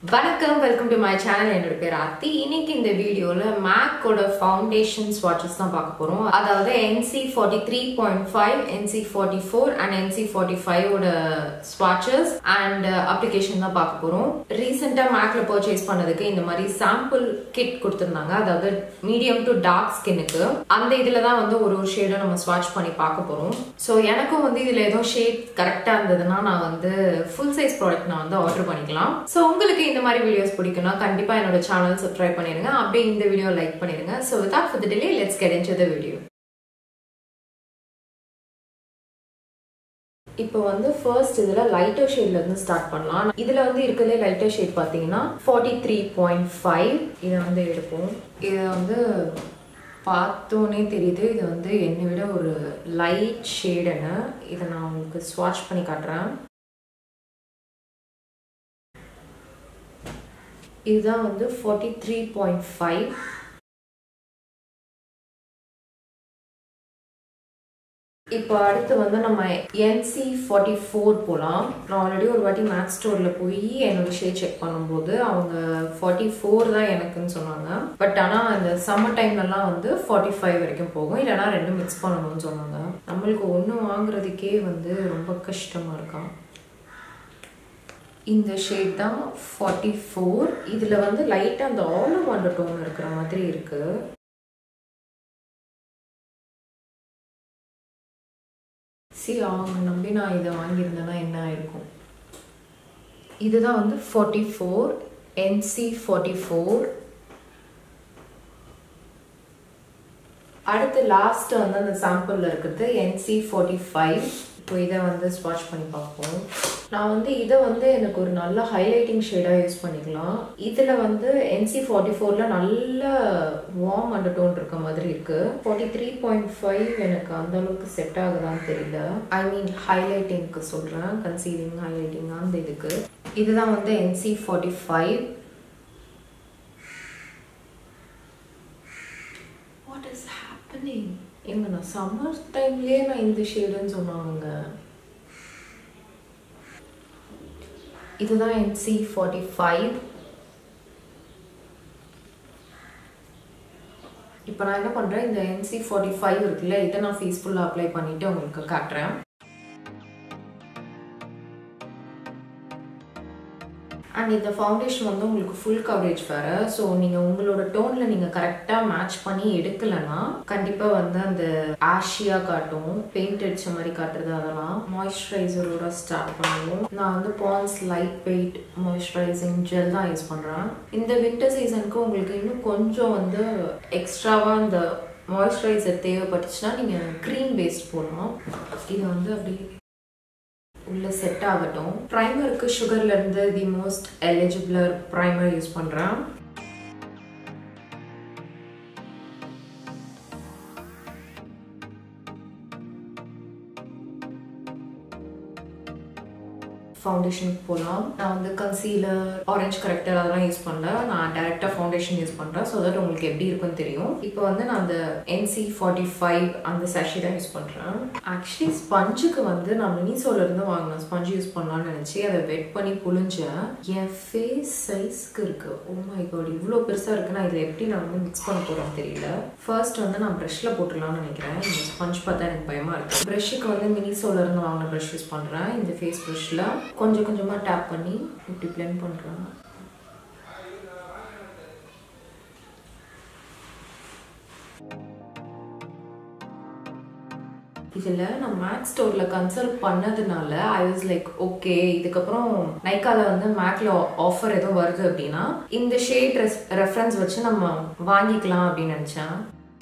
வணக்கம் welcome to my channel என்னோட பேர் ஆர்த்தி இன்னைக்கு இந்த வீடியோல மேக்கோட ஃபவுண்டேஷன் ஸ்வாட்சஸ் தான் பார்க்க போறோம் அதாவது NC forty three point five NC forty four and NC forty ஃபைவோட ஸ்வாட்சஸ் அண்ட் அப்ளிகேஷன் தான் பார்க்க போறோம் ரீசெண்டா மேக்ல பர்ச்சேஸ் பண்ணதுக்கு இந்த மாதிரி சாம்பிள் கிட் கொடுத்துருந்தாங்க அதாவது மீடியம் டு டார்க் ஸ்கின்னுக்கு அந்த இதுல தான் வந்து ஒரு ஒரு ஷேடும் நம்ம ஸ்வாட்ச் பண்ணி பார்க்க போறோம் ஸோ எனக்கும் வந்து இதுல ஏதோ ஷேட் கரெக்டா இருந்ததுன்னா நான் வந்து ஃபுல் சைஸ் ப்ராடக்ட் நான் வந்து ஆர்டர் பண்ணிக்கலாம் ஸோ உங்களுக்கு இந்த மாதிரி வீடியோஸ் பிடிக்கும்னா கண்டிப்பா என்னோட சேனல் சப்ஸ்கிரைப் பண்ணிருங்க அப்படியே இந்த வீடியோ லைக் பண்ணிருங்க so without for delay let's get in the video இப்போ வந்து ஃபர்ஸ்ட் இதில் லைட்டர் ஷேட்ல இருந்து ஸ்டார்ட் பண்ணலாம் இதில் வந்து இருக்கிறதே லைட்டர் ஷேட் பார்த்தீங்கன்னா ஃபார்ட்டி த்ரீ பாயிண்ட் ஃபைவ் இதை வந்து எடுப்போம் இதை வந்து பார்த்தோன்னே தெரியுது இது வந்து என்னை விட ஒரு லைட் ஷேடுன்னு இதை நான் உங்களுக்கு ஸ்வாட்ச் பண்ணி காட்டுறேன் இதுதான் வந்து ஃபார்ட்டி த்ரீ பாயிண்ட் ஃபைவ் இப்போ அடுத்து வந்து நம்ம என்சி ஃபார்ட்டி ஃபோர் போகலாம் நான் ஆல்ரெடி ஒரு வாட்டி மேக்ஸ் ஸ்டோரில் போய் என்னோட ஷேட் செக் பண்ணும்போது அவங்க ஃபார்ட்டி ஃபோர் தான் எனக்குன்னு சொன்னாங்க பட் ஆனால் அந்த சம்மர் டைம்லலாம் வந்து ஃபார்ட்டி ஃபைவ் வரைக்கும் போகும் இல்லைனா ரெண்டும் மிக்ஸ் பண்ணணும்னு சொன்னாங்க நம்மளுக்கு ஒன்று வாங்குறதுக்கே வந்து ரொம்ப கஷ்டமாக இருக்கான் இந்த ஷேட் தான் ஃபார்ட்டி ஃபோர் இதில் வந்து லைட்டாக அந்த ஆலிவ் அண்டர் டோன் இருக்கிற மாதிரி இருக்குது சி அவங்க நம்பி நான் இதை வாங்கியிருந்தேன்னா என்ன ஆயிருக்கும் இதுதான் வந்து forty four NC forty four அடுத்து லாஸ்ட் வந்து அந்த சாம்பிளில் இருக்கிறது என்சி ஃபார்ட்டி ஃபைவ் இப்போ இதை வந்து ஸ்வாட்ச் பண்ணி பார்ப்போம் நான் வந்து இதை வந்து எனக்கு ஒரு நல்ல ஹைலைட்டிங் ஷேடாக யூஸ் பண்ணிக்கலாம் இதில் வந்து என்சி ஃபார்ட்டி ஃபோரில் நல்ல வார்ம் அண்டர் டோன் இருக்க மாதிரி இருக்கு ஃபார்ட்டி த்ரீ பாயிண்ட் ஃபைவ் எனக்கு அந்த அளவுக்கு செட் ஆகுதான்னு தெரியல ஐ மீன் ஹைலைட்டிங்க்கு சொல்கிறேன் கன்சீலிங் ஹைலைட்டிங் அந்த இதுக்கு இதுதான் வந்து NC forty five what is happening எங்க நான் சம்மர் டைம்லேயே நான் இந்த ஷேடுன்னு சொன்னாங்க இதுதான் என்சி ஃபார்ட்டி ஃபைவ் இப்போ நான் என்ன பண்ணுறேன் இந்த என்சி ஃபார்ட்டி ஃபைவ் இருக்குல்ல இதை நான் ஃபேஸ் ஃபுல்லாக அப்ளை பண்ணிவிட்டு உங்களுக்கு காட்டுறேன் அண்ட் இந்த ஃபவுண்டேஷன் வந்து உங்களுக்கு ஃபுல் கவரேஜ் வேறு ஸோ நீங்கள் உங்களோட டோனில் நீங்கள் கரெக்டாக மேட்ச் பண்ணி எடுக்கலைன்னா கண்டிப்பாக வந்து அந்த ஆஷியாக காட்டும் பெயிண்ட் அடித்த மாதிரி காட்டுறது அதெல்லாம் மாய்ஸ்சரைசரோட ஸ்டார்ட் பண்ணுவோம் நான் வந்து Pond's lightweight moisturising gel தான் யூஸ் பண்ணுறேன் இந்த வின்டர் சீசனுக்கு உங்களுக்கு இன்னும் கொஞ்சம் வந்து எக்ஸ்ட்ராவாக இந்த மாய்ஸ்சரைசர் தேவைப்பட்டுச்சுன்னா நீங்கள் க்ரீம் பேஸ்ட் போடலாம் இது வந்து அப்படி உள்ள செட் ஆகட்டும் ப்ரைமருக்கு சுகர்ல இருந்து தி மோஸ்ட் எலிஜிபிளர் ப்ரைமர் யூஸ் பண்றேன் ஃபவுண்டேஷனுக்கு போகலாம் நான் வந்து கன்சீலர் ஆரஞ்ச் கரெக்டர் அதெல்லாம் யூஸ் பண்ணல நான் டேரெக்டாக ஃபவுண்டேஷன் யூஸ் பண்ணுறேன் ஸோ தட் உங்களுக்கு எப்படி இருக்குன்னு தெரியும் இப்போ வந்து நான் அந்த என்சி ஃபார்ட்டி ஃபைவ் அந்த சேஷி தான் யூஸ் பண்ணுறேன் ஆக்சுவலி ஸ்பஞ்சுக்கு வந்து நான் மினிசோல இருந்து வாங்கினேன் ஸ்பஞ்ச் யூஸ் பண்ணலாம்னு நினச்சி அதை வெட் பண்ணி புழிஞ்சேன் என் ஃபேஸ் சைஸ்க்கு இருக்கு ஓ மை காட் இவ்வளோ பெருசாக இருக்கு நான் இதில் எப்படி நான் வந்து மிக்ஸ் பண்ண போகிறேன்னு தெரியல ஃபர்ஸ்ட் வந்து நான் ப்ரஷ்ல போட்டுடலாம்னு நினைக்கிறேன் இந்த ஸ்பஞ்ச் பார்த்தா எனக்கு பயமாக இருக்கு ப்ரஷ்ஷுக்கு வந்து மினிசோல இருந்து வாங்கின ப்ரஷ் யூஸ் பண்ணுறேன் இந்த ஃபேஸ் ப்ரஷ்ல கொஞ்சம் கொஞ்சமாக டேப் பண்ணி இப்படி பிளெண்ட் பண்ணுறேன் இதில் நான் மேக் ஸ்டோரில் கன்சல்ட் பண்ணதுனால ஐ வாஸ் லைக் ஓகே இதுக்கப்புறம் நைக்காவில் வந்து மேக்கில் ஆஃபர் எதுவும் வருது அப்படின்னா இந்த ஷேட் ரெஸ் ரெஃபரன்ஸ் வச்சு நம்ம வாங்கிக்கலாம் அப்படின்னு நினச்சேன்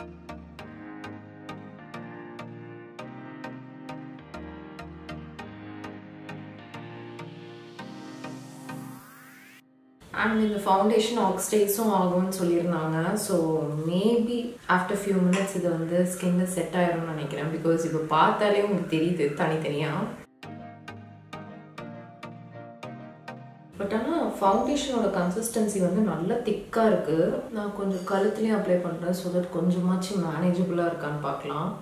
அண்ட் இந்த ஃபவுண்டேஷன் ஆக்ஸ்டைஸும் ஆகும்னு சொல்லியிருந்தாங்க so maybe after few minutes இது வந்து ஸ்கின்னு செட் ஆயிரும்னு நினைக்கிறேன் பிகாஸ் இப்போ பார்த்தாலே உங்களுக்கு தெரியுது தனித்தனியாக பட் ஆனால் ஃபவுண்டேஷனோட கன்சிஸ்டன்சி வந்து நல்ல திக்காக இருக்குது நான் கொஞ்சம் கழுத்துலேயும் அப்ளை பண்ணுறேன் ஸோ தட் கொஞ்சமாச்சும் மேனேஜபிளாக இருக்கான்னு பார்க்கலாம்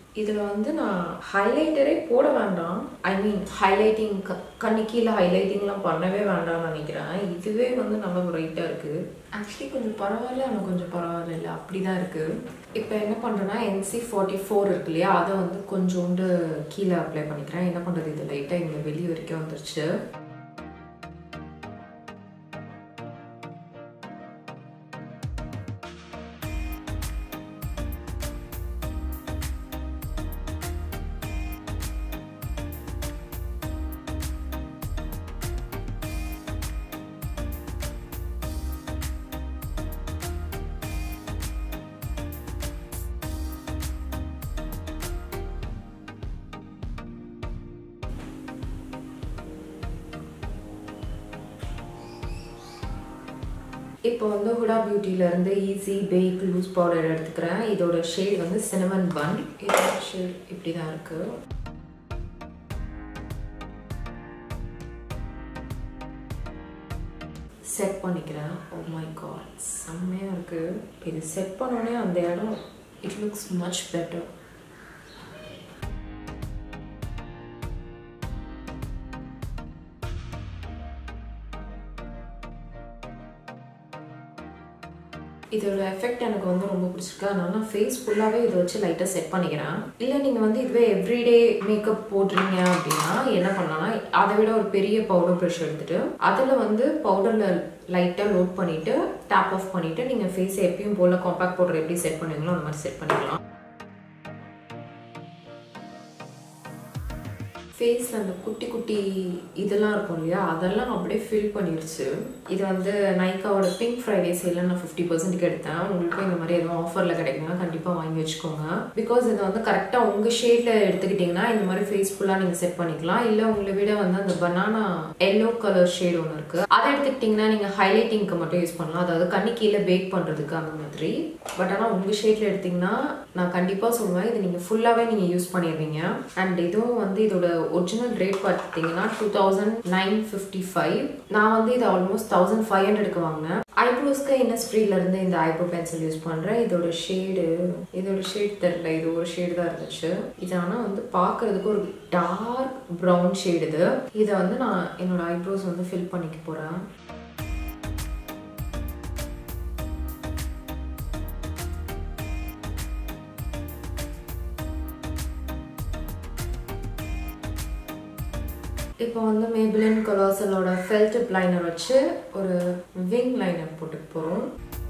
இதில் வந்து நான் ஹைலைட்டரே போட வேண்டாம் ஐ மீன் ஹைலைட்டிங் க கண்ணு கீழே ஹைலைட்டிங்லாம் பண்ணவே வேண்டாம்னு நினைக்கிறேன் இதுவே வந்து நல்லா பிரைட்டாக இருக்குது ஆக்சுவலி கொஞ்சம் பரவாயில்ல ஆனால் கொஞ்சம் பரவாயில்ல இல்லை அப்படி தான் இருக்குது இப்போ என்ன பண்ணுறேன்னா என்சி ஃபார்ட்டி ஃபோர் இருக்கு இல்லையா அதை வந்து கொஞ்சோண்டு கீழே அப்ளை பண்ணிக்கிறேன் என்ன பண்ணுறது இது லைட்டாக இங்கே வெளியே வரைக்கும் வந்துருச்சு இப்போ வந்து ஹுடா பியூட்டிலேருந்து ஈஸி பேக் லூஸ் பவுடர் எடுத்துக்கிறேன் இதோட ஷேட் வந்து சினமன் பன் இதோட ஷேட் இப்படி தான் இருக்குது செட் பண்ணிக்கிறேன் ஓ மை காட் செம்மையாக இருக்குது இது செட் பண்ணோடனே அந்த இடம் இட் லுக்ஸ் மச் பெட்டர் இதோட எஃபெக்ட் எனக்கு வந்து ரொம்ப பிடிச்சிருக்கு அதனால நான் ஃபேஸ் ஃபுல்லாகவே இதை வச்சு லைட்டாக செட் பண்ணிக்கிறேன் இல்லை நீங்கள் வந்து இதுவே எவ்ரிடே மேக்கப் போடுறீங்க அப்படின்னா என்ன பண்ணலாம்னா அதை விட ஒரு பெரிய பவுடர் ப்ரஷ் எடுத்துட்டு அதில் வந்து பவுடரில் லைட்டாக லோட் பண்ணிவிட்டு டேப் ஆஃப் பண்ணிவிட்டு நீங்கள் ஃபேஸை எப்பயும் போல் காம்பேக்ட் பவுடர் எப்படி செட் பண்ணுவீங்களோ அந்த மாதிரி செட் பண்ணிக்கலாம் ஃபேஸில் அந்த குட்டி குட்டி இதெல்லாம் இருக்கும் இல்லையா அதெல்லாம் அப்படியே ஃபில் பண்ணிடுச்சு இது வந்து நைக்காவோட பிங்க் ஃப்ரைடே சேலில் நான் ஃபிஃப்டி பர்சன்ட்டுக்கு எடுத்தேன் உங்களுக்கும் இந்த மாதிரி எதுவும் ஆஃபரில் கிடைக்குன்னா கண்டிப்பாக வாங்கி வச்சுக்கோங்க பிகாஸ் இது வந்து கரெக்டாக உங்கள் ஷேடில் எடுத்துக்கிட்டிங்கன்னா இந்த மாதிரி ஃபேஸ் ஃபுல்லாக நீங்கள் செட் பண்ணிக்கலாம் இல்லை உங்களை விட வந்து அந்த பனானா எல்லோ கலர் ஷேட் ஒன்று இருக்குது அதை எடுத்துக்கிட்டிங்கன்னா நீங்கள் ஹைலைட்டிங்க்கு மட்டும் யூஸ் பண்ணலாம் அதாவது கண்ணு கீழே பேக் பண்ணுறதுக்கு அந்த மாதிரி பட் ஆனால் உங்கள் ஷேடில் எடுத்திங்கன்னா நான் கண்டிப்பாக சொல்லுவேன் இது நீங்கள் ஃபுல்லாகவே நீங்கள் யூஸ் பண்ணிடுவீங்க அண்ட் இதுவும் வந்து இதோட ஒரிஜினல் ரேட் பார்த்தீங்கன்னா two thousand nine fifty five நான் வந்து இது ஆல்மோஸ்ட் தௌசண்ட் ஃபைவ் ஹண்ட்ரடுக்கு வாங்கினேன் ஐப்ரோஸ்க்கு இருந்து இந்த ஐப்ரோ பென்சில் யூஸ் பண்ணுறேன் இதோட ஷேடு இதோட ஷேட் தெரில இது ஒரு ஷேடு தான் இருந்துச்சு இது ஆனால் வந்து பார்க்கறதுக்கு ஒரு டார்க் ப்ரௌன் ஷேடு இது இதை வந்து நான் என்னோட ஐப்ரோஸ் வந்து ஃபில் பண்ணிக்க போகிறேன் இப்போ வந்து மேபிளின் கொலாசலோட ஃபெல்ட் லைனர் வச்சு ஒரு விங் லைனர் போட்டு போகிறோம்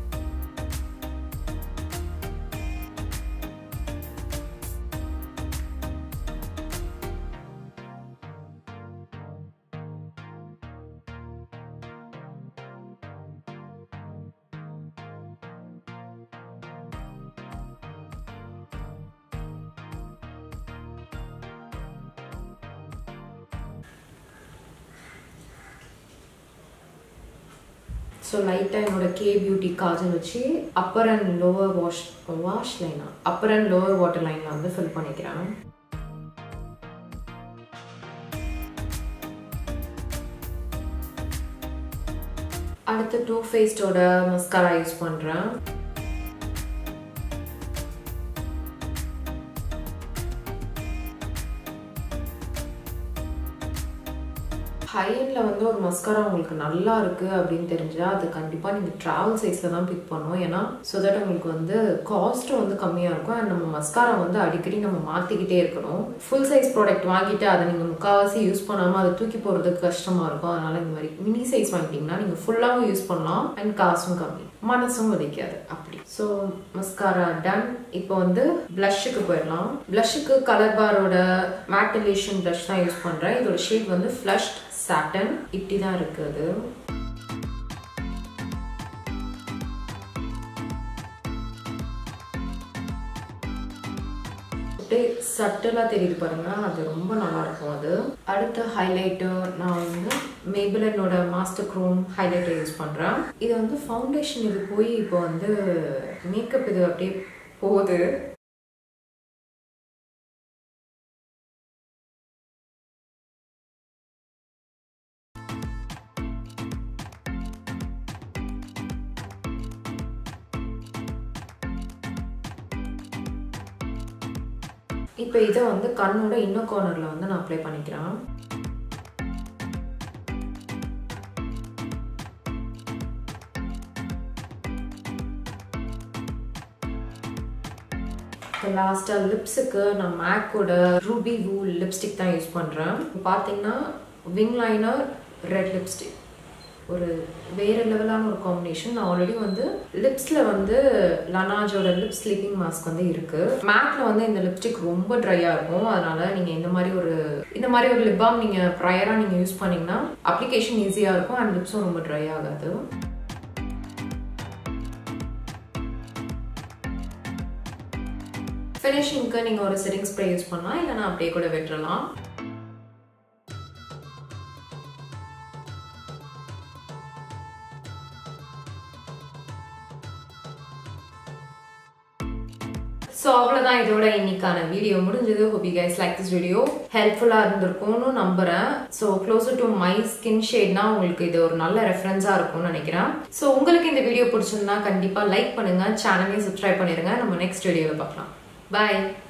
ஸோ லைட்டாக என்னோட கே பியூட்டி காஜல் வச்சு upper and lower wash wash லைனா அப்பர் அண்ட் லோவர் வாட்டர் லைனில் வந்து ஃபில் பண்ணிக்கிறேன் அடுத்து டூ ஃபேஸ்டோட மஸ்காரா யூஸ் பண்ணுறேன் ஹையனில் வந்து ஒரு மஸ்காரா உங்களுக்கு நல்லா இருக்குது அப்படின்னு தெரிஞ்சால் அது கண்டிப்பாக நீங்கள் ட்ராவல் சைஸில் தான் பிக் பண்ணுவோம் ஏன்னா ஸோ தட் உங்களுக்கு வந்து காஸ்ட்டும் வந்து கம்மியாக இருக்கும் அண்ட் நம்ம மஸ்காரா வந்து அடிக்கடி நம்ம மாற்றிக்கிட்டே இருக்கணும் ஃபுல் சைஸ் ப்ராடக்ட் வாங்கிட்டு அதை நீங்கள் முக்கால்வாசி யூஸ் பண்ணாமல் அதை தூக்கி போகிறதுக்கு கஷ்டமாக இருக்கும் அதனால் இந்த மாதிரி மினி சைஸ் வாங்கிட்டீங்கன்னா நீங்கள் ஃபுல்லாகவும் யூஸ் பண்ணலாம் அண்ட் காசும் கம்மி மனசும் உதைக்காது அப்படி ஸோ மஸ்காரா டன் இப்போ வந்து ப்ளஷ்ஷுக்கு போயிடலாம் ப்ளஷ்ஷுக்கு கலர் பாரோட மேட்டலேஷன் ப்ளஷ் தான் யூஸ் பண்ணுறேன் இதோட ஷேட் வந்து ஃப்ளஷ்ட் சாட்டன் இப்படி தான் இருக்குது அப்படியே சட்டலாக தெரியுது பாருங்க அது ரொம்ப நல்லா இருக்கும் அது அடுத்த ஹைலைட்டு நான் வந்து மேபிளனோட மாஸ்டர் க்ரோம் ஹைலைட்டர் யூஸ் பண்ணுறேன் இது வந்து ஃபவுண்டேஷன் இது போய் இப்போ வந்து மேக்கப் இது அப்படியே போகுது இப்போ இதை வந்து கண்ணோட இன்னும் கார்னரில் வந்து நான் அப்ளை பண்ணிக்கிறேன் இப்போ லாஸ்ட்டாக லிப்ஸுக்கு நான் மேக்கோட ரூபி வூல் லிப்ஸ்டிக் தான் யூஸ் பண்ணுறேன் இப்போ பார்த்தீங்கன்னா விங் லைனர் ரெட் லிப்ஸ்டிக் ஒரு வேறு லெவலான ஒரு காம்பினேஷன் நான் ஆல்ரெடி வந்து லிப்ஸில் வந்து லனாஜோட லிப் ஸ்லீப்பிங் மாஸ்க் வந்து இருக்குது மேக்கில் வந்து இந்த லிப்ஸ்டிக் ரொம்ப ட்ரையாக இருக்கும் அதனால் நீங்கள் இந்த மாதிரி ஒரு இந்த மாதிரி ஒரு லிப் பாம் நீங்கள் ப்ரையராக நீங்கள் யூஸ் பண்ணிங்கன்னா அப்ளிகேஷன் ஈஸியாக இருக்கும் அண்ட் லிப்ஸும் ரொம்ப ட்ரை ஆகாது ஃபினிஷிங்க்கு நீங்கள் ஒரு செட்டிங் ஸ்ப்ரே யூஸ் பண்ணலாம் இல்லைனா அப்படியே கூட விட்டுறலாம் ஸோ அவ்வளோதான் இதோட இன்னைக்கான வீடியோ முடிஞ்சது hope you guys like this video ஹெல்ப்ஃபுல்லாக இருந்திருக்கும்னு நம்புறேன் so closer to my skin ஷேட்னா உங்களுக்கு இது ஒரு நல்ல ரெஃபரன்ஸாக இருக்கும்னு நினைக்கிறேன் ஸோ உங்களுக்கு இந்த வீடியோ பிடிச்சிருந்தா கண்டிப்பாக லைக் பண்ணுங்க சேனலையும் சப்ஸ்கிரைப் பண்ணிடுங்க நம்ம நெக்ஸ்ட் வீடியோவில் பார்க்கலாம் பாய்